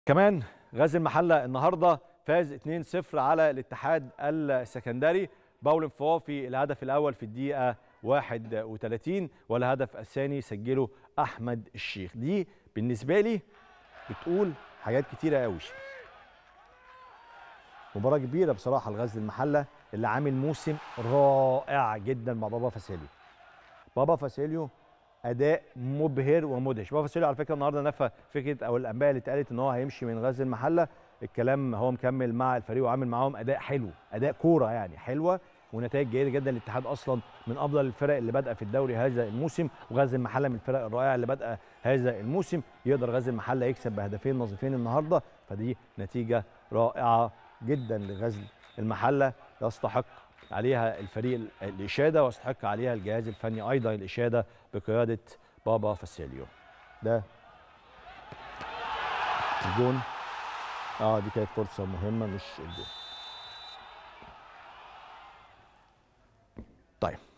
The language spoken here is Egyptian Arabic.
كمان غازي المحله النهارده فاز 2-0 على الاتحاد السكندري باول انفوافي الهدف الاول في الدقيقه 31 والهدف الثاني سجله احمد الشيخ دي بالنسبه لي بتقول حاجات كتيره قوي مباراه كبيره بصراحه لغزل المحله اللي عامل موسم رائع جدا مع بابا فاسيليو بابا فاسيليو اداء مبهر ومدهش بابا فاسيليو على فكره النهارده نفى فكره او الانباء اللي اتقالت ان هو هيمشي من غزل المحله الكلام هو مكمل مع الفريق وعامل معاهم اداء حلو اداء كوره يعني حلوه ونتائج جيده جدا الاتحاد اصلا من افضل الفرق اللي بادئه في الدوري هذا الموسم وغزل المحله من الفرق الرائعه اللي بادئه هذا الموسم يقدر غزل المحله يكسب بهدفين نظيفين النهارده فدي نتيجه رائعه جدا لغزل المحله يستحق عليها الفريق الاشاده ويستحق عليها الجهاز الفني ايضا الاشاده بقياده بابا فاسيليو ده الجون اه دي كانت فرصه مهمه مش الجون طيب